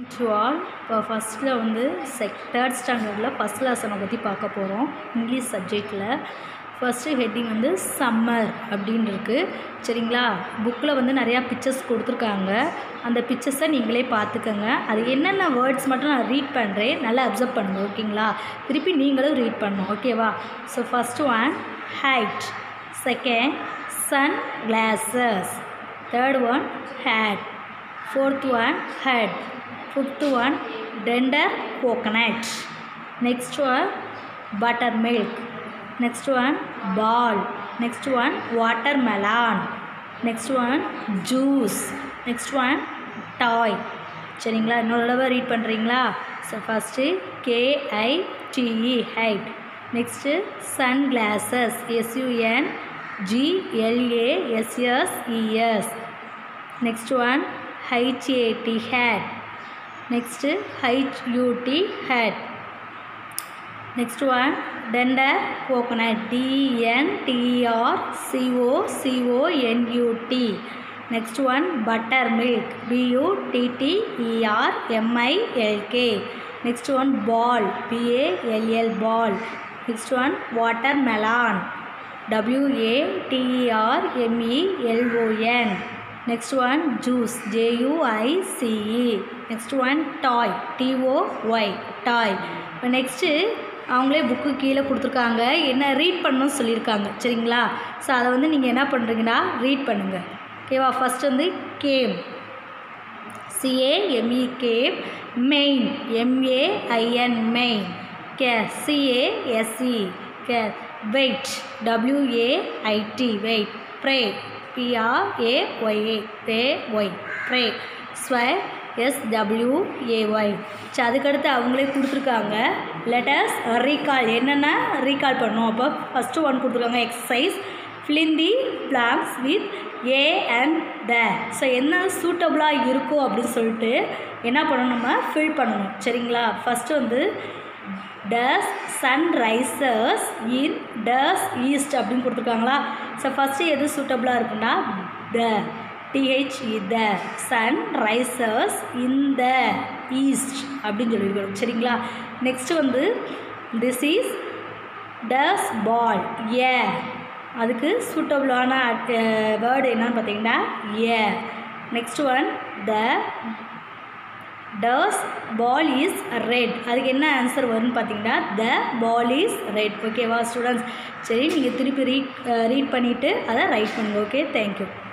to all இப்போ ஃபஸ்ட்டில் வந்து செக் தேர்ட் ஸ்டாண்டர்டில் ஃபஸ்ட் லெசனை பற்றி பார்க்க போகிறோம் இங்கிலீஷ் சப்ஜெக்டில் ஃபஸ்ட்டு ஹெட்டிங் வந்து சம்மர் அப்படின்னு இருக்குது சரிங்களா புக்கில் வந்து நிறையா பிக்சர்ஸ் கொடுத்துருக்காங்க அந்த பிக்சர்ஸை நீங்களே பார்த்துக்கோங்க அது என்னென்ன வேர்ட்ஸ் மட்டும் நான் ரீட் பண்ணுறேன் நல்லா அப்சர்வ் பண்ணுங்கள் ஓகேங்களா திருப்பி நீங்களும் ரீட் பண்ணணும் ஓகேவா so first one kite second sun glasses third one hat fourth one head fifth one tender coconut next one buttermilk next one ball next one watermelon next one juice next one toy சரிங்களா இன்னொரு தடவை read பண்ணுறீங்களா so first KITE height next Sun classes SUN ஜிஎல்ஏஎஸ்எஸ்இஎஸ் next one HAT hat next HUT hat next one dender coconut D N T R C O C O N U T next one buttermilk B U T T E R M I L K next one ball B A L L ball next one watermelon W A T E R M E L O N next one juice j u i c e next one toy t o y toy இப்போ next அவங்களே book கீழே கொடுத்துருக்காங்க என்ன read பண்ணணும்னு சொல்லியிருக்காங்க சரிங்களா so அதை வந்து நீங்கள் என்ன பண்ணுறீங்கன்னா ரீட் பண்ணுங்கள் ஓகேவா ஃபஸ்ட் வந்து came C A M E came main M A I N main case C A S E case wait W A I T wait pray P R A Y A pay Y pray sway S W A Y so அதுக்கடுத்து அவங்களே கொடுத்துருக்காங்க லெட்டஸ் ரீகால் என்னென்ன ரீகால் பண்ணணும் அப்போ ஃபஸ்ட்டு ஒன் கொடுத்துருக்காங்க exercise fill in the blanks with a and the so என்ன சூட்டபுளாக இருக்கும் அப்படின்னு சொல்லிட்டு என்ன பண்ணணும் நம்ம ஃபில் பண்ணணும் சரிங்களா ஃபஸ்ட்டு வந்து dash sun rises in dash east அப்படின்னு கொடுத்துருக்காங்களா ஸோ ஃபஸ்ட்டு எது சூட்டபுளாக இருக்குன்னா the T H E the sun rises in the east அப்படின்னு சொல்லியிருக்கணும் சரிங்களா நெக்ஸ்ட்டு வந்து திஸ் இஸ் டஸ் பால் ஏ அதுக்கு சூட்டபுளான வேர்டு என்னன்னு பார்த்தீங்கன்னா a next one the dash ball is red அதுக்கு என்ன ஆன்சர் வரும்னு பார்த்தீங்கன்னா த பால் இஸ் ரெட் ஓகேவா ஸ்டூடெண்ட்ஸ் சரி நீங்கள் திருப்பி ரீட் ரீட் பண்ணிவிட்டு அதை ரைட் பண்ணுங்கள் ஓகே தேங்க்யூ